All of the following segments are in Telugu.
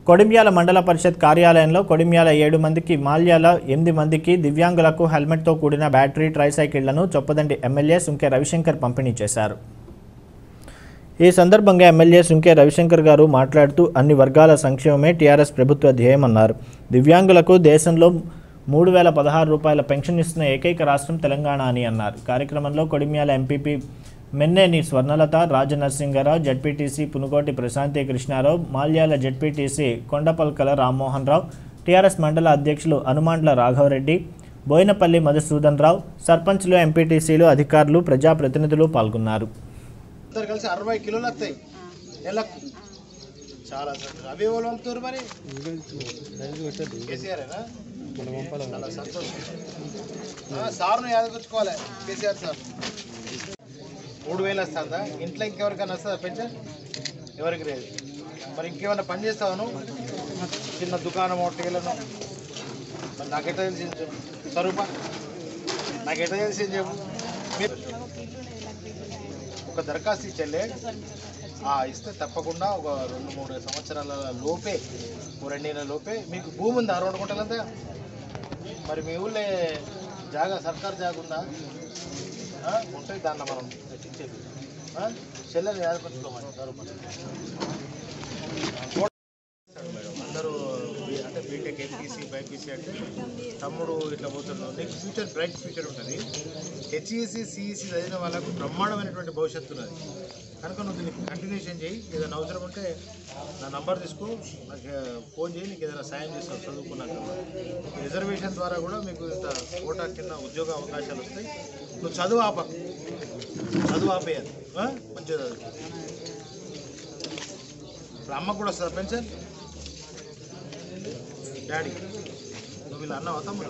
కొడిమ్యాల మండల పరిషత్ కార్యాలయంలో కొడిమ్యాల ఏడు మందికి మాల్యాల ఎనిమిది మందికి దివ్యాంగులకు హెల్మెట్తో కూడిన బ్యాటరీ ట్రైసైకిళ్లను చొప్పదండి ఎమ్మెల్యే సుంకె రవిశంకర్ పంపిణీ చేశారు ఈ సందర్భంగా ఎమ్మెల్యే సుంకే రవిశంకర్ గారు మాట్లాడుతూ అన్ని వర్గాల సంక్షేమమే టీఆర్ఎస్ ప్రభుత్వ ధ్యేయమన్నారు దివ్యాంగులకు దేశంలో మూడు వేల పదహారు రూపాయల పెన్షన్ ఇస్తున్న ఏకైక రాష్ట్రం తెలంగాణ అని అన్నారు కార్యక్రమంలో Kodimyala MPP Menneni Swarnalatha Rajanarasingarao ZPTC Punukoti Prashanthi Krishnarao Malyala ZPTC Kondapalkala Rammohan Rao TRS మండల అధ్యక్షులు అనుమాండ్ల రాఘవరెడ్డి బోయినపల్లి మధుసూదన్ రావు సర్పంచ్లు ఎంపీటీసీలు అధికారులు ప్రజాప్రతినిధులు పాల్గొన్నారు ఇద్దరు కలిసి అరవై కిలోలు వస్తాయి నెలకు చాలా సార్ అవి ఎవరు పంపుతారు మరి కేసీఆరేనా చాలా సంతోషం ఆ, సార్ను యాదకొచ్చుకోవాలి కేసీఆర్ సార్ మూడు వేలు వస్తుందా ఇంట్లో ఇంకెవరికైనా వస్తుందా పెన్షన్ ఎవరికి లేదు మరి ఇంకేమైనా పని చేస్తాను చిన్న దుకాణం హోటలను మరి నాకెట్లా తెలిసింది చెప్పు స్వరూప నాకెట్లా తెలిసింది చెప్పు మీరు ఒక దరఖాస్తు ఇచ్చలే ఇస్తే తప్పకుండా ఒక రెండు మూడు సంవత్సరాల లోపే ఓ రెండేళ్ళ లోపే మీకు భూమి ఉందా రెండు గుంటలంతా మరి మీ ఊళ్ళో జాగా సర్కార్ జాగా ఉందా ఆ, ఉంటే దాన్ని మనం పెట్టించేది చెల్లెలు ఏర్పరచుకోమని అందరూ బీ- అంటే బీటెక్ ఎంపీసీ బైపీసీ అంటే తమ్ముడు ఇట్లా పోతున్నాడు నీకు ఫ్యూచర్ బ్రైట్ ఫ్యూచర్ ఉంటుంది హెచ్ఈసి సిఈసి చదివిన వాళ్ళకు బ్రహ్మాండమైనటువంటి భవిష్యత్తు ఉన్నది కనుక నువ్వు దీనికి కంటిన్యూషన్ చేయి ఏదైనా అవసరం ఉంటే నా నంబర్ తీసుకో నాకు ఆ, ఫోన్ చేయి నీకు ఏదైనా సాయం చేస్తాను చదువుకున్నాక రిజర్వేషన్ ద్వారా కూడా మీకు ఇంత కోటా కింద ఉద్యోగ అవకాశాలు వస్తాయి నువ్వు చదువు ఆప చదువు ఆపేయాలి ఆ? మంచిగా చదువు ఇప్పుడు అమ్మకు కూడా వస్తుందా పెన్షన్ డాడీ నువ్వు వీళ్ళ అన్న తమ్ముడు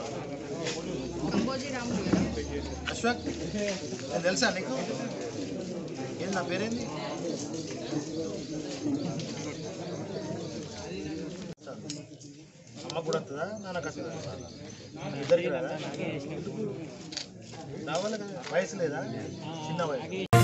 అశ్వక్ నేను తెలుసా నీకు ఏంది నా పేరేంది అమ్మ కూడా వస్తుందా నాన్నకు వస్తుందా ఇద్దరికి రాదా రావాలి కదా వయసు లేదా చిన్న వయసు